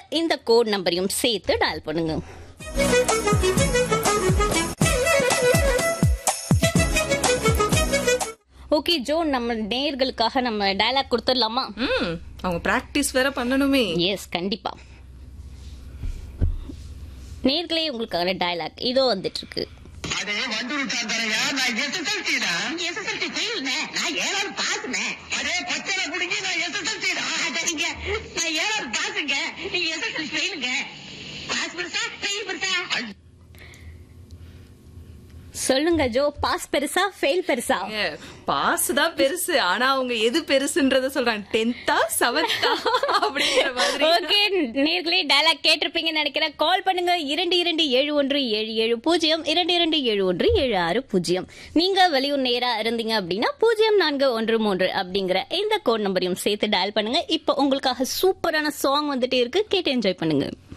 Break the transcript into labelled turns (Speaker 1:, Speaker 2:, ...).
Speaker 1: இந்த கோட் நம்பரையும் சேர்த்து டயல் பண்ணுங்க ஓகே ஜோ நம்ம நேயர்களுக்காக நம்ம டயலாக் கொடுத்துடலாமா
Speaker 2: ம் அவங்க பிராக்டிஸ் வேற பண்ணணுமே
Speaker 1: எஸ் கண்டிப்பா நேர்களே உங்களுக்கான டயலாக் இதோ வந்துட்டு இருக்கு
Speaker 3: அதே வண்டூருட்டான் தரையா நான் எஸ்எஸ்எல்சி தான்
Speaker 4: எஸ்எஸ்எல்சி ஃபெயில்னே நான் ஏழாவது பாஸ்னே
Speaker 3: அதே பச்சனை குடிங்கி நான் எஸ்எஸ்எல்சி தான்
Speaker 4: சரிங்க நான் ஏழாவது பாஸுங்க நீங்க எஸ்எஸ்எல்சி ஃபெயிலுங்க பாஸ் பெருசா ஃபெயில் பெருசா
Speaker 1: சொல்லுங்க ஜோ பாஸ் பெருசா ஃபெயில் பெருசா
Speaker 2: பாஸ் தான் பெருசு ஆனா அவங்க எது பெருசுன்றத சொல்றாங்க டென்த்தா செவன்த்தா அப்படிங்கிற மாதிரி
Speaker 1: ஓகே நேர்களே டயலாக் கேட்டிருப்பீங்கன்னு நினைக்கிறேன் கால் பண்ணுங்க இரண்டு இரண்டு ஏழு ஒன்று ஏழு ஏழு பூஜ்ஜியம் இரண்டு இரண்டு ஏழு ஒன்று ஏழு ஆறு பூஜ்ஜியம் நீங்க வெளியூர் நேரா இருந்தீங்க அப்படின்னா பூஜ்ஜியம் நான்கு ஒன்று மூன்று அப்படிங்கிற இந்த கோட் நம்பரையும் சேர்த்து டயல் பண்ணுங்க இப்போ உங்களுக்காக சூப்பரான சாங் வந்துட்டே இருக்கு கேட்டு என்ஜாய் பண்ணுங்க